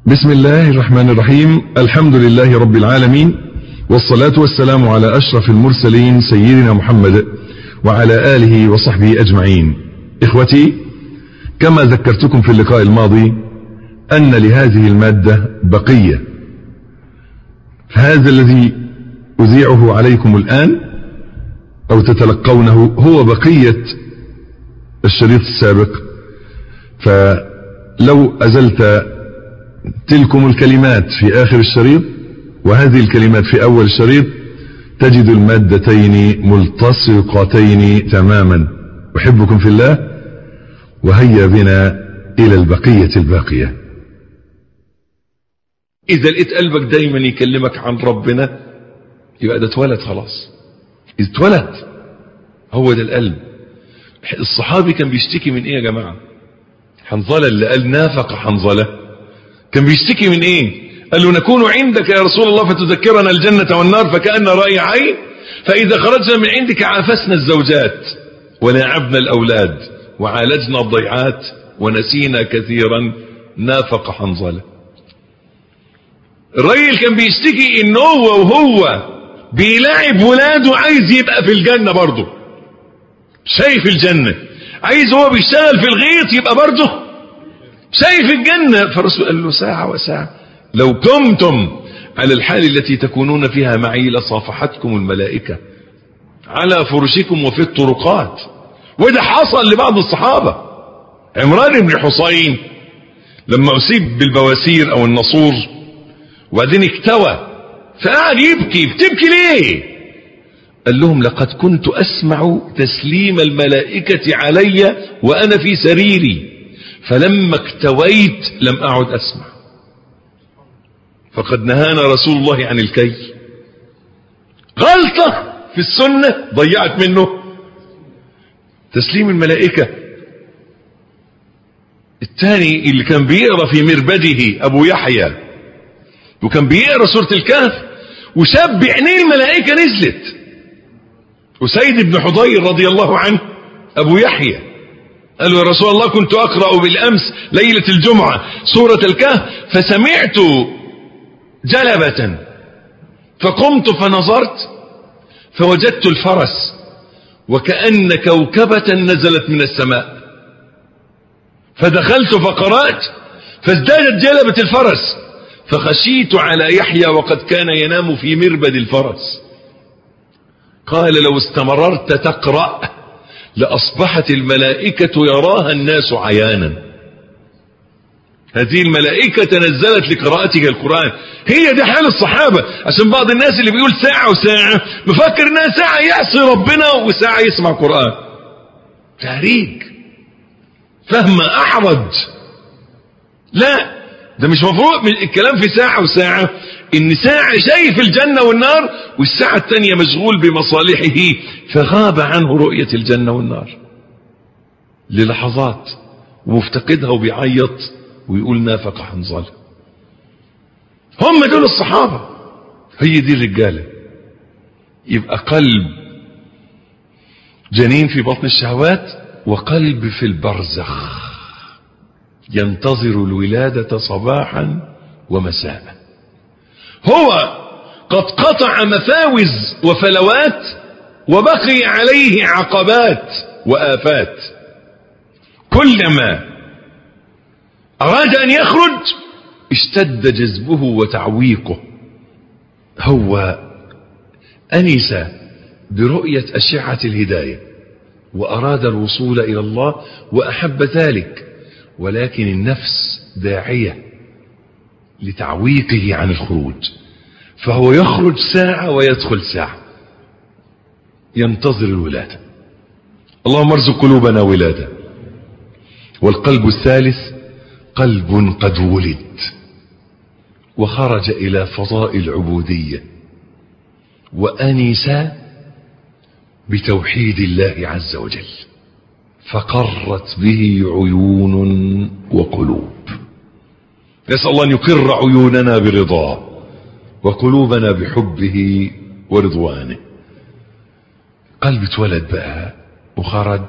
بسم الله الرحمن الرحيم الحمد لله رب العالمين والصلاة والسلام على أشرف المرسلين سيدنا محمد وعلى آله وصحبه أجمعين إخوتي كما ذكرتكم في اللقاء الماضي أن لهذه المادة بقية فهذا الذي أذيعه عليكم الآن أو تتلقونه هو بقية الشريط السابق فلو أزلت تلكم الكلمات في آخر الشريط وهذه الكلمات في أول الشريط تجد المادتين ملتصقتين تماما أحبكم في الله وهيا بنا إلى البقية الباقية إذا لقيت قلبك دايما يكلمك عن ربنا يبقى ده اتولد خلاص اتولد هو ده القلب الصحابي كان بيشتكي من ايه يا جماعة حنظلة اللي قال نافق حنظلة كان بيشتكي من ايه قال له نكون عندك يا رسول الله فتذكرنا الجنة والنار فكأن رأي عين فإذا خرجنا من عندك عافسنا الزوجات ولاعبنا الأولاد وعالجنا الضيعات ونسينا كثيرا نافق حنظلة الراجل كان بيشتكي ان هو وهو بيلاعب ولاده عايز يبقى في الجنة برضه شايف الجنة عايز هو بيشتغل في الغيط يبقى برضه شايف الجنة فالرسول قال له ساعة وساعة لو كنتم على الحال التي تكونون فيها معي لصافحتكم الملائكة على فرشكم وفي الطرقات وده حصل لبعض الصحابة عمران بن حصين لما أصيب بالبواسير أو النصور وبعدين اكتوى فقعد يبكي بتبكي ليه قال لهم لقد كنت أسمع تسليم الملائكة علي وأنا في سريري فلما اكتويت لم أعد أسمع فقد نهانا رسول الله عن الكي غلطة في السنة ضيعت منه تسليم الملائكة الثاني اللي كان بيقرأ في مربده أبو يحيى وكان بيقرأ سورة الكهف وشاب بعينيه الملائكة نزلت وسيد بن حضير رضي الله عنه أبو يحيى قال له يا رسول الله كنت أقرأ بالأمس ليلة الجمعة سورة الكهف فسمعت جلبة فقمت فنظرت فوجدت الفرس وكأن كوكبة نزلت من السماء فدخلت فقرأت فازدادت جلبة الفرس فخشيت على يحيى وقد كان ينام في مربد الفرس قال لو استمررت تقرأ لأصبحت الملائكة يراها الناس عيانا هذه الملائكة تنزلت لقراءتك القرآن هي دي حال الصحابة عشان بعض الناس اللي بيقول ساعة وساعة مفكر انها ساعة يعصي ربنا وساعة يسمع قرآن تهريج فهم أحرج لا ده مش مفروض الكلام في ساعة وساعة ان ساعة شايف الجنة والنار والساعة الثانية مشغول بمصالحه فغاب عنه رؤية الجنة والنار للحظات ومفتقدها وبيعيط ويقول نافق حنظل هم دول الصحابة هي دي الرجالة يبقى قلب جنين في بطن الشهوات وقلب في البرزخ ينتظر الولادة صباحا ومساء هو قد قطع مفاوز وفلوات وبقي عليه عقبات وآفات كلما أراد أن يخرج اشتد جذبه وتعويقه هو أنس برؤية أشعة الهداية وأراد الوصول إلى الله وأحب ذلك ولكن النفس داعية لتعويقه عن الخروج فهو يخرج ساعة ويدخل ساعة ينتظر الولادة اللهم ارزق قلوبنا ولادة والقلب الثالث قلب قد ولد وخرج إلى فضاء العبودية وأنس بتوحيد الله عز وجل فقرت به عيون وقلوب نسأل الله أن يقر عيوننا برضاه وقلوبنا بحبه ورضوانه قلب اتولد بقى وخرج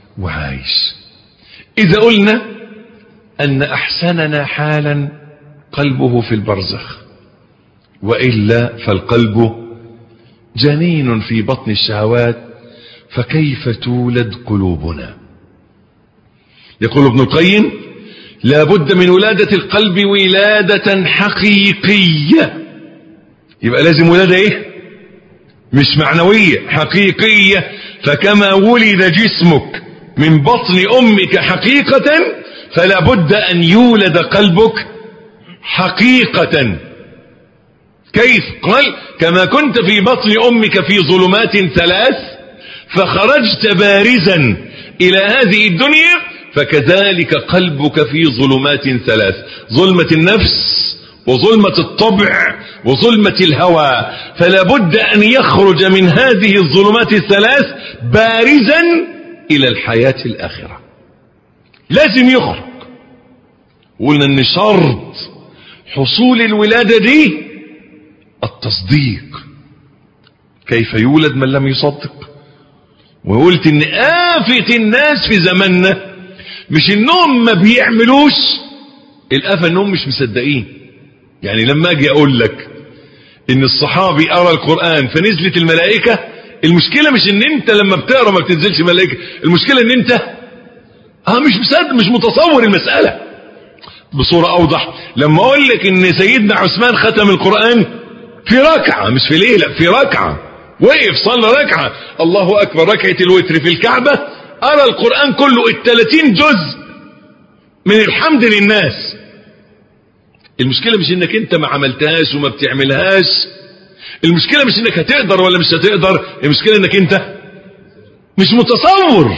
وعايش إذا قلنا أن أحسننا حالا قلبه في البرزخ وإلا فالقلب جنين في بطن الشهوات فكيف تولد قلوبنا يقول ابن القيم لا بد من ولادة القلب ولادة حقيقية يبقى لازم ولادة ايه مش معنوية حقيقية فكما ولد جسمك من بطن امك حقيقة فلا بد ان يولد قلبك حقيقة كيف قال كما كنت في بطن امك في ظلمات ثلاث فخرجت بارزا الى هذه الدنيا فكذلك قلبك في ظلمات ثلاث ظلمة النفس وظلمة الطبع وظلمة الهوى فلا بد أن يخرج من هذه الظلمات الثلاث بارزا إلى الحياة الآخرة لازم يخرج قلنا أن شرط حصول الولادة دي التصديق كيف يولد من لم يصدق وقلت ان آفة الناس في زماننا مش انهم ما بيعملوش الآفة انهم مش مصدقين يعني لما اجي اقول لك ان الصحابي ارى القرآن فنزلت الملائكة المشكلة مش ان انت لما بتقرا ما بتنزلش ملائكة المشكلة ان انت اه مش مصدق مش متصور المسألة بصورة اوضح لما اقول لك ان سيدنا عثمان ختم القرآن في ركعة مش في ليلة في ركعة وقف صلى ركعة الله اكبر ركعة الوتر في الكعبة ارى القرآن كله التلاتين جزء من الحمد للناس المشكلة مش انك انت ما عملتهاش وما بتعملهاش المشكلة مش انك هتقدر ولا مش هتقدر المشكلة انك انت مش متصور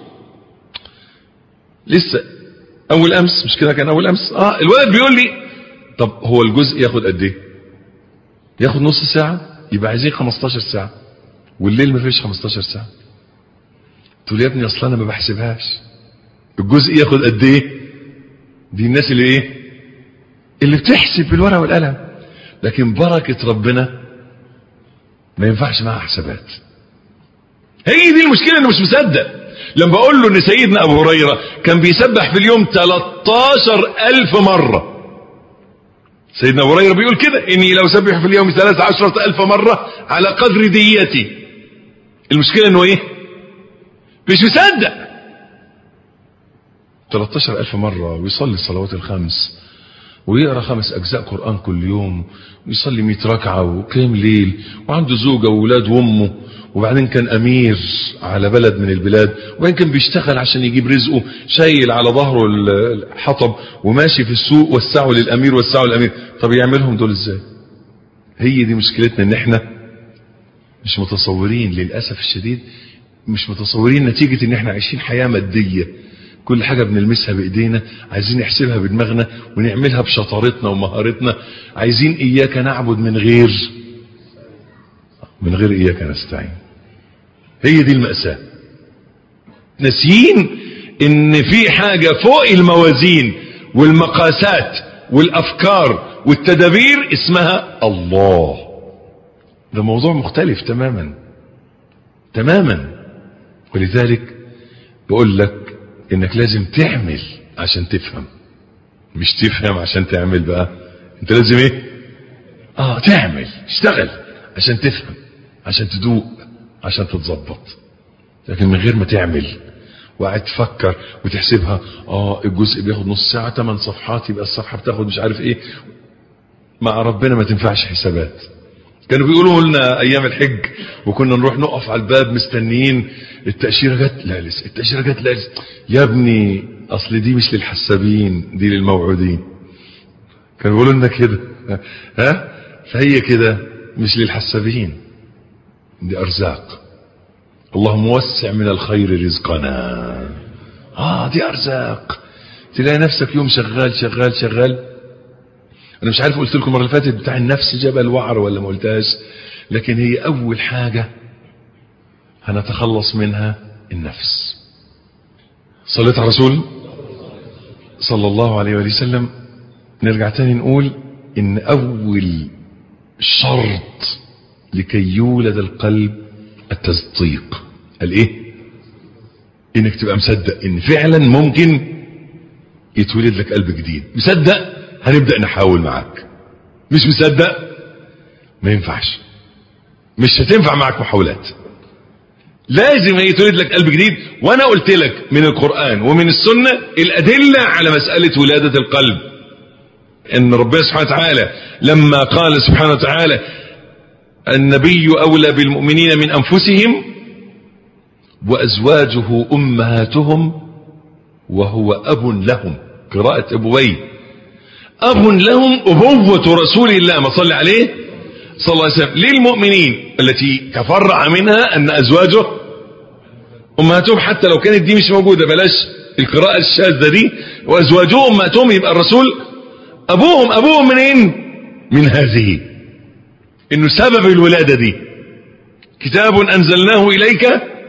لسه اول امس مش كده كان اول امس اه الولد بيقول لي طب هو الجزء ياخد قد ايه ياخد نص ساعة يبقى عايزين 15 ساعة والليل ما فيش 15 ساعة تقول يا ابني اصلا انا ما بحسبهاش الجزء ياخد قد ايه دي الناس اللي ايه اللي بتحسب بالورقه والقلم لكن بركه ربنا ما ينفعش معاها حسابات هي دي المشكله انه مش مصدق لما بقول له ان سيدنا ابو هريره كان بيسبح في اليوم 13000 مره سيدنا ابو هريره بيقول كده اني لو سبح في اليوم 13000 مره على قدر ديتي المشكله انه ايه مش مصدق 13000 مرة ويصلي الصلوات الخمس ويقرأ خمس أجزاء قرآن كل يوم ويصلي 100 ركعة وقيم ليل وعنده زوجة وولاد وأمه وبعدين كان أمير على بلد من البلاد وبعدين كان بيشتغل عشان يجيب رزقه شايل على ظهره الحطب وماشي في السوق وسعه للأمير وسعه للأمير طب يعملهم دول ازاي هي دي مشكلتنا ان احنا مش متصورين للأسف الشديد مش متصورين نتيجة ان احنا عايشين حياة مادية كل حاجة بنلمسها بايدينا عايزين نحسبها بدماغنا ونعملها بشطارتنا ومهارتنا عايزين اياك نعبد من غير من غير اياك نستعين هي دي المأساة ناسيين ان في حاجة فوق الموازين والمقاسات والافكار والتدابير اسمها الله ده موضوع مختلف تماما تماما ولذلك بقول لك انك لازم تعمل عشان تفهم مش تفهم عشان تعمل بقى انت لازم ايه اه تعمل اشتغل عشان تفهم عشان تدوق عشان تتظبط لكن من غير ما تعمل وقاعد تفكر وتحسبها اه الجزء بياخد نص ساعة 8 صفحات يبقى الصفحة بتاخد مش عارف ايه مع ربنا ما تنفعش حسابات كانوا بيقولوا لنا ايام الحج وكنا نروح نقف على الباب مستنيين التأشيرة جت لا لسه التأشيرة جت لا لسه يا ابني اصل دي مش للحسابين دي للموعودين كانوا بيقولوا لنا كده ها فهي كده مش للحسابين دي ارزاق اللهم وسع من الخير رزقنا اه دي ارزاق تلاقي نفسك يوم شغال شغال شغال انا مش عارف قلت لكم المره اللي فاتت بتاع النفس جبل وعر ولا ما قلتهاش لكن هي اول حاجه هنتخلص منها النفس صليت على الرسول صلى الله عليه وآله وسلم نرجع تاني نقول ان اول شرط لكي يولد القلب التصديق الايه انك تبقى مصدق ان فعلا ممكن يتولد لك قلب جديد مصدق هنبدأ نحاول معاك مش مصدق ما ينفعش مش هتنفع معك محاولات لازم يتولد لك قلب جديد وانا قلت لك من القرآن ومن السنة الادلة على مسألة ولادة القلب ان ربنا سبحانه وتعالى لما قال سبحانه وتعالى النبي اولى بالمؤمنين من انفسهم وازواجه امهاتهم وهو اب لهم قراءة ابوي اب لهم ابوة رسول الله ما صلى عليه صلى الله عليه وسلم للمؤمنين التي تفرع منها ان ازواجه امهاتهم حتى لو كانت دي مش موجودة بلاش القراءة الشاذة دي وازواجهم امهاتهم يبقى الرسول ابوهم ابوهم منين من هذه انه سبب الولادة دي كتاب انزلناه اليك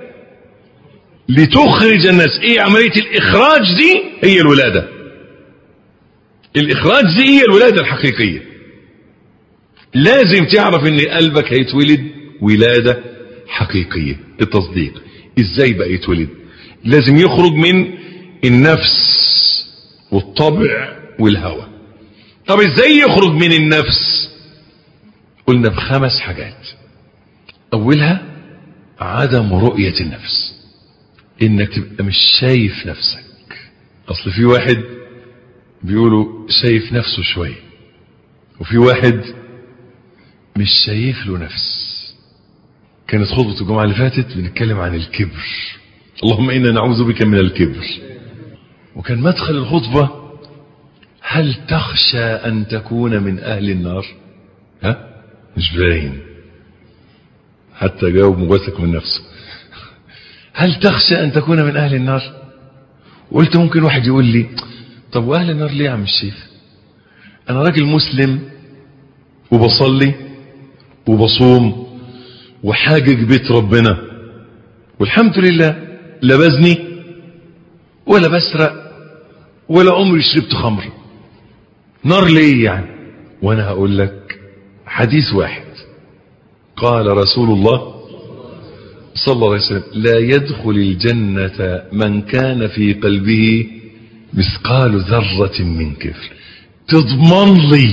لتخرج الناس ايه عملية الاخراج دي هي الولادة الاخراج دي هي الولادة الحقيقية لازم تعرف ان قلبك هيتولد ولادة حقيقية التصديق ازاي بقى يتولد لازم يخرج من النفس والطبع والهوى طب ازاي يخرج من النفس قلنا بخمس حاجات اولها عدم رؤية النفس انك تبقى مش شايف نفسك اصل في واحد بيقولوا شايف نفسه شوية وفي واحد مش شايف له نفس كانت خطبة الجمعة اللي فاتت بنتكلم عن الكبر اللهم إنا نعوذ بك من الكبر وكان مدخل الخطبة هل تخشى أن تكون من أهل النار ها مش باين حتى جاوب مواثق من نفسه هل تخشى أن تكون من أهل النار قلت ممكن واحد يقول لي طب وأهل النار ليه يا عم الشيخ أنا راجل مسلم وبصلي وبصوم وحاجج بيت ربنا والحمد لله لا بزني ولا بسرق ولا عمري شربت خمر نار ليه يعني وانا هقول لك حديث واحد قال رسول الله صلى الله عليه وسلم لا يدخل الجنة من كان في قلبه مثقال ذرة من كفر تضمن لي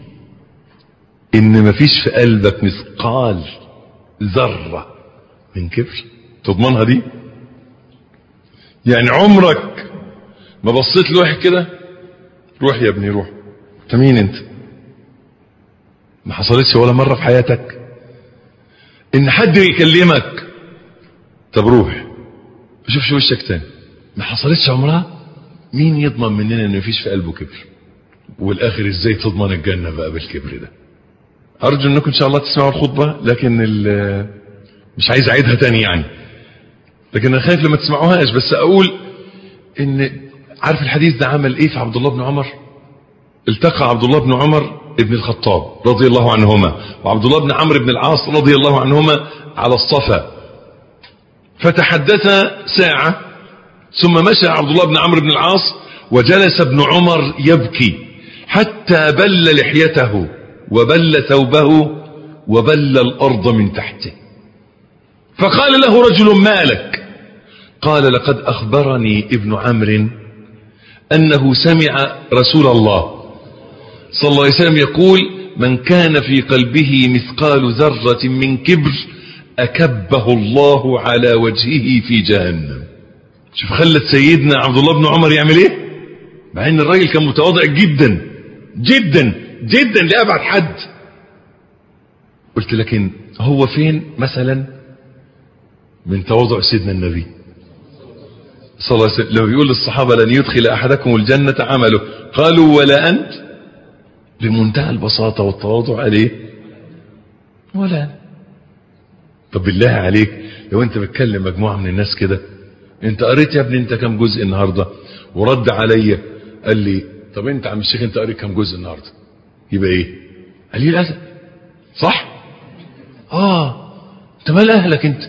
ان مفيش في قلبك مثقال ذرة من كبر تضمنها دي يعني عمرك ما بصيت لواحد كده روح يا ابني روح انت مين انت ما حصلتش ولا مرة في حياتك ان حد يكلمك طب روح ما شوفش وشك تاني ما حصلتش عمرها مين يضمن مننا ان مفيش في قلبه كبر والاخر ازاي تضمن الجنة بقى بالكبر ده ارجو انكم ان شاء الله تسمعوا الخطبة لكن مش عايز اعيدها تاني يعني لكن انا خايف لما تسمعوهاش بس اقول ان عارف الحديث ده عمل ايه في عبد الله بن عمر التقى عبد الله بن عمر ابن الخطاب رضي الله عنهما وعبد الله بن عمرو بن العاص رضي الله عنهما على الصفا فتحدثا ساعة ثم مشى عبد الله بن عمرو بن العاص وجلس ابن عمر يبكي حتى بل لحيته وبل ثوبه وبل الأرض من تحته فقال له رجل مالك قال لقد أخبرني ابن عمرو أنه سمع رسول الله صلى الله عليه وسلم يقول من كان في قلبه مثقال ذرة من كبر أكبه الله على وجهه في جهنم شوف خلت سيدنا عبد الله بن عمر يعمل ايه مع ان الراجل كان متواضع جدا جدا جدا لأبعد حد قلت لكن هو فين مثلا من تواضع سيدنا النبي صلى الله عليه وسلم لو يقول للصحابة لن يدخل أحدكم الجنة عمله قالوا ولا أنت بمنتهى البساطة والتواضع عليه ولا طب بالله عليك لو انت بتكلم مجموعة من الناس كده انت قريت يا ابني انت كم جزء النهاردة ورد عليا قال لي طب انت عم الشيخ انت قريت كم جزء النهاردة يبقى ايه قال لي الاسد صح اه انت مال اهلك انت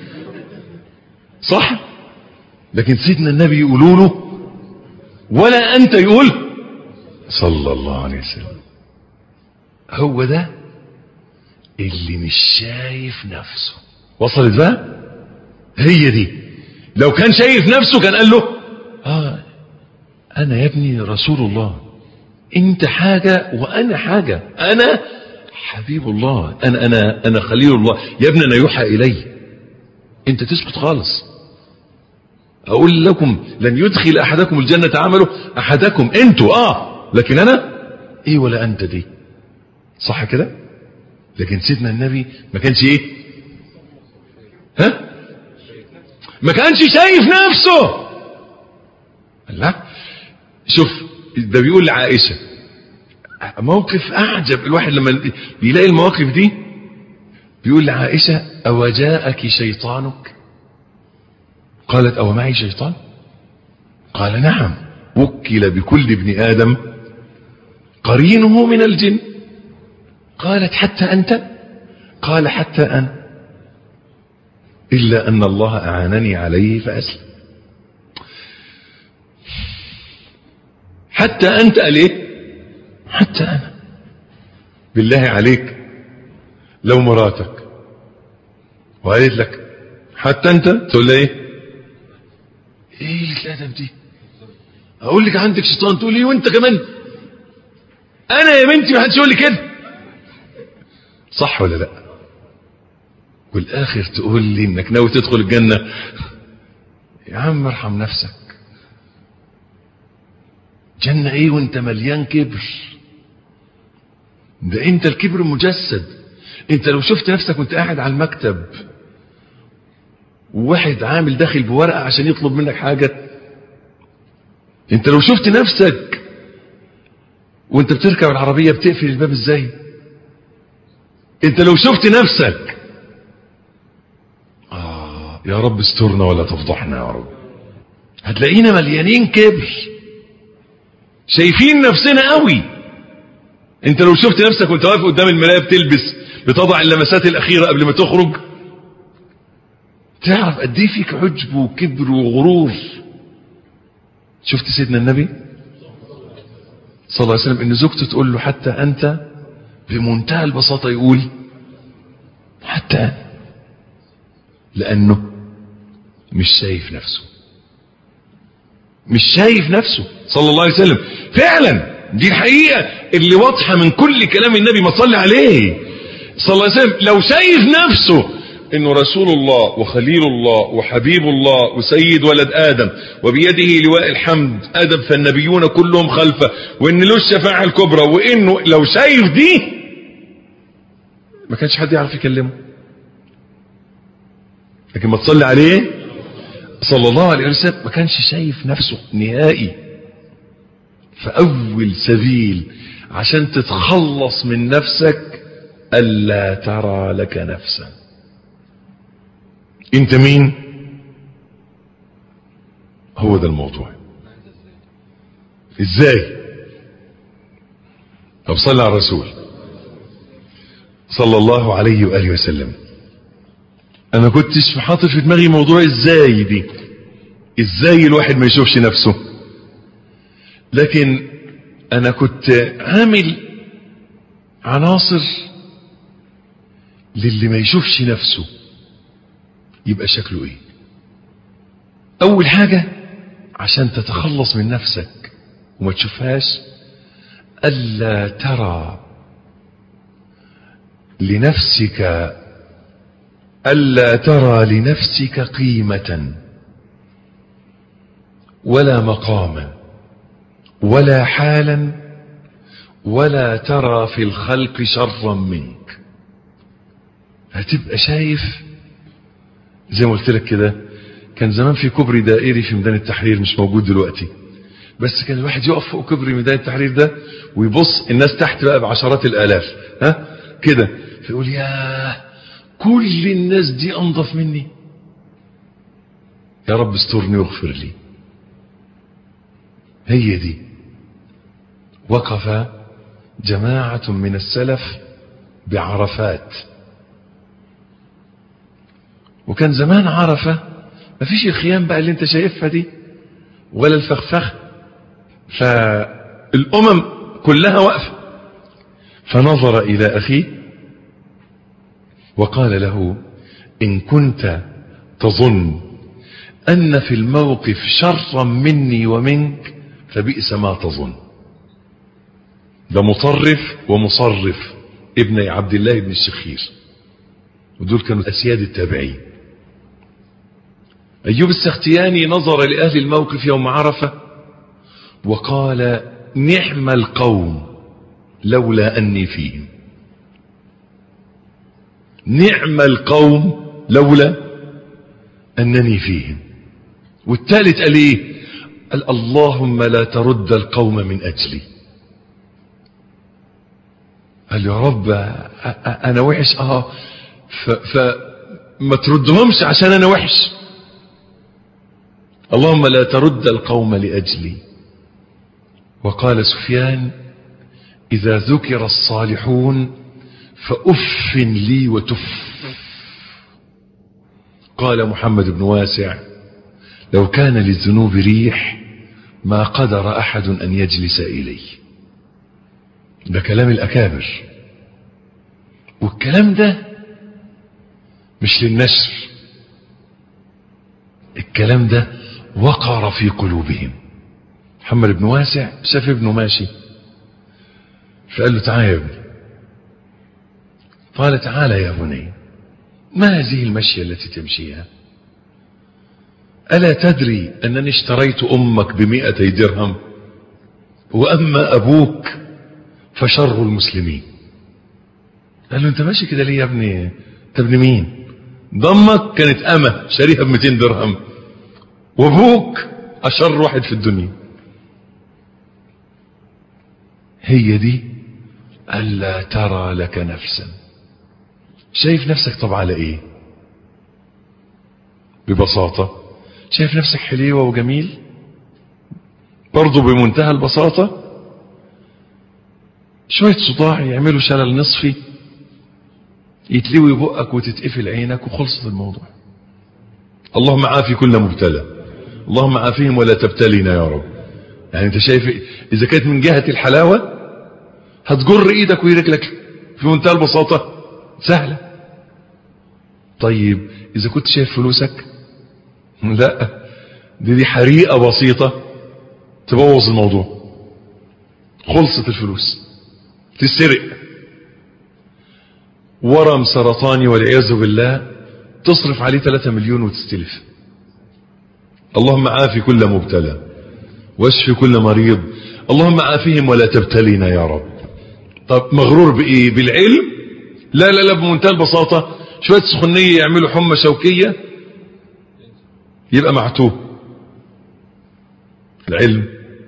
صح لكن سيدنا النبي يقولوا له ولا انت يقول صلى الله عليه وسلم هو ده اللي مش شايف نفسه وصلت بقى هي دي لو كان شايف نفسه كان قال له اه انا يا ابني رسول الله انت حاجة وانا حاجة انا حبيب الله انا انا انا خليل الله يا ابني انا يوحى الي انت تسكت خالص اقول لكم لن يدخل احدكم الجنة عمله احدكم انتوا اه لكن انا ايه ولا انت دي صح كده لكن سيدنا النبي ما كانش ايه ها ما كانش شايف نفسه لا شوف ده بيقول لعائشة موقف أعجب الواحد لما بيلاقي المواقف دي بيقول لعائشة أو جاءك شيطانك قالت أو معي شيطان قال نعم وكل بكل ابن آدم قرينه من الجن قالت حتى أنت قال حتى أنا إلا أن الله أعانني عليه فأسلم حتى أنت قال إيه حتى أنا بالله عليك لو مراتك وقالت لك حتى أنت تقول لها إيه إيه الأدب دي أقول لك عندك شيطان تقول لي وأنت كمان أنا يا بنتي ما حدش يقول لي كده صح ولا لا والآخر تقول لي إنك ناوي تدخل الجنة يا عم ارحم نفسك جنة ايه وانت مليان كبر ده انت الكبر مجسد انت لو شفت نفسك وانت قاعد على المكتب وواحد عامل داخل بورقة عشان يطلب منك حاجة انت لو شفت نفسك وانت بتركب العربية بتقفل الباب ازاي انت لو شفت نفسك آه يا رب استرنا ولا تفضحنا يا رب هتلاقينا مليانين كبر شايفين نفسنا قوي انت لو شفت نفسك وانت واقف قدام المرايه بتلبس بتضع اللمسات الاخيره قبل ما تخرج تعرف قد ايه فيك عجب وكبر وغرور شفت سيدنا النبي صلى الله عليه وسلم ان زوجته تقول له حتى انت بمنتهى البساطه يقول حتى أنا لانه مش شايف نفسه مش شايف نفسه صلى الله عليه وسلم فعلا دي الحقيقة اللي واضحة من كل كلام النبي ما صلي عليه صلى الله عليه وسلم لو شايف نفسه انه رسول الله وخليل الله وحبيب الله وسيد ولد ادم وبيده لواء الحمد ادم فالنبيون كلهم خلفه وان له الشفاعة الكبرى وانه لو شايف دي ما كانش حد يعرف يكلمه لكن ما تصلي عليه صلى الله عليه وسلم ما كانش شايف نفسه نهائي فأول سبيل عشان تتخلص من نفسك ألا ترى لك نفسا انت مين هو ده الموضوع ازاي طب صلى على الرسول صلى الله عليه وآله وسلم انا كنتش حاطط في دماغي موضوع ازاي دي ازاي الواحد ما يشوفش نفسه لكن انا كنت عامل عناصر للي ما يشوفش نفسه يبقى شكله ايه اول حاجة عشان تتخلص من نفسك وما تشوفهاش الا ترى لنفسك ألا ترى لنفسك قيمة ولا مقاما ولا حالا ولا ترى في الخلق شرا منك هتبقى شايف زي ما قلت لك كده كان زمان في كوبري دائري في ميدان التحرير مش موجود دلوقتي بس كان الواحد يقف فوق كوبري ميدان التحرير ده ويبص الناس تحت بقى بعشرات الالاف ها كده فيقول ياه كل الناس دي انظف مني يا رب استرني واغفر لي هي دي وقف جماعة من السلف بعرفات وكان زمان عرفة مفيش الخيام بقى اللي انت شايفها دي ولا الفخفخ فالأمم كلها واقفة فنظر إلى أخيه وقال له إن كنت تظن أن في الموقف شرا مني ومنك فبئس ما تظن ده مطرف ومصرف ابن عبد الله بن الشخير ودول كانوا أسياد التابعين أيوب السختياني نظر لأهل الموقف يوم عرفة وقال نعم القوم لولا أني فيهم نعم القوم لولا أنني فيهم والثالث قال إيه قال اللهم لا ترد القوم من أجلي قال يا رب أنا وحش آه فما تردهمش عشان أنا وحش اللهم لا ترد القوم لأجلي وقال سفيان إذا ذكر الصالحون فأف لي وتف قال محمد بن واسع لو كان للذنوب ريح ما قدر أحد أن يجلس إليه ده كلام الأكابر والكلام ده مش للنشر الكلام ده وقر في قلوبهم محمد بن واسع شاف ابنه ماشي فقال له تعالى يا ابني قال تعالى يا بني ما هذه المشية التي تمشيها ألا تدري أنني اشتريت أمك بمئتي درهم وأما أبوك فشر المسلمين قال له أنت ماشي كده ليه يا ابني أنت ابن مين ضمك كانت أمة شاريها ب 200 درهم وأبوك أشر واحد في الدنيا هي دي ألا ترى لك نفسا شايف نفسك طب على ايه ببساطة شايف نفسك حليوة وجميل برضو بمنتهى البساطة شوية صداع يعملوا شلل نصفي يتلوي بقك وتتقفل عينك وخلصت الموضوع اللهم عافي كل مبتلى اللهم عافيهم ولا تبتلينا يا رب يعني انت شايف اذا كانت من جهة الحلاوة هتجر ايدك ورجلك في منتهى البساطة سهلة طيب اذا كنت شايف فلوسك لا دي دي حريقة بسيطة تبوظ الموضوع خلصت الفلوس تسرق ورم سرطاني والعياذ بالله تصرف عليه 3 مليون وتستلف اللهم عافي كل مبتلى واشفي كل مريض اللهم عافيهم ولا تبتلينا يا رب طب مغرور بايه بالعلم لا لا لا بمنتهى البساطة شوية سخنية يعملوا حمى شوكية يبقى معتوه العلم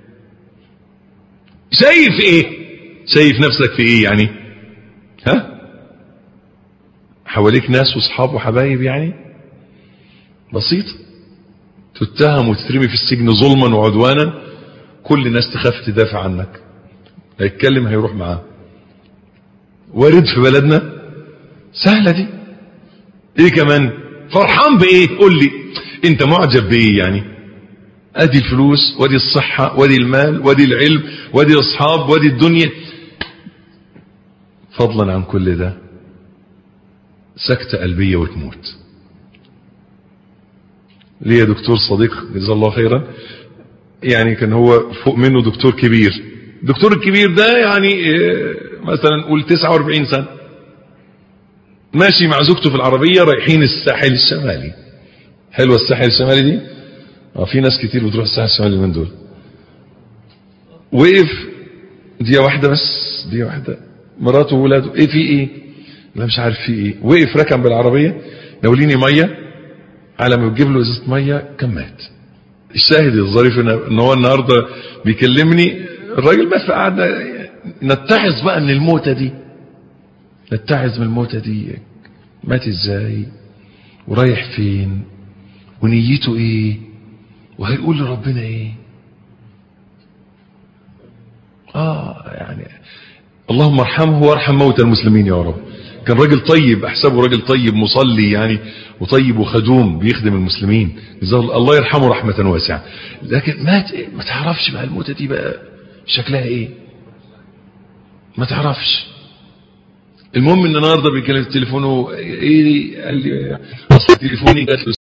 شايف ايه شايف نفسك في ايه يعني ها حواليك ناس واصحاب وحبايب يعني بسيط تتهم وتترمي في السجن ظلما وعدوانا كل الناس تخاف تدافع عنك هيتكلم هيروح معاه وارد في بلدنا سهلة دي ايه كمان فرحان بايه قول لي انت معجب بايه يعني ادي الفلوس وادي الصحة وادي المال وادي العلم وادي الاصحاب وادي الدنيا فضلا عن كل ده سكتة قلبية وتموت ليا دكتور صديق جزاه الله خيرا يعني كان هو فوق منه دكتور كبير الدكتور الكبير ده يعني مثلا قول 49 سنة ماشي مع زوجته في العربية رايحين الساحل الشمالي حلوة الساحل الشمالي دي اه في ناس كتير بتروح الساحل الشمالي من دول وقف دقيقة واحدة بس دقيقة واحدة مراته وولاده ايه في ايه لا مش عارف في ايه وقف ركن بالعربية ناوليني مية على ما بتجيب له ازازة مية كان مات الشاهد الظريف ان هو النهاردة بيكلمني الراجل مات فقعدنا نتعظ بقى من الموتة دي نتعظ من الموتة دي مات ازاي ورايح فين ونيته ايه وهيقول لربنا ايه اه يعني اللهم ارحمه وارحم موتى المسلمين يا رب كان راجل طيب احسبه راجل طيب مصلي يعني وطيب وخدوم بيخدم المسلمين الله يرحمه رحمة واسعة لكن مات ما تعرفش بقى الموتة دي بقى شكلها ايه ما تعرفش المهم ان النهارده بيكلم تليفونه ايه قال لي اصل تليفوني جات له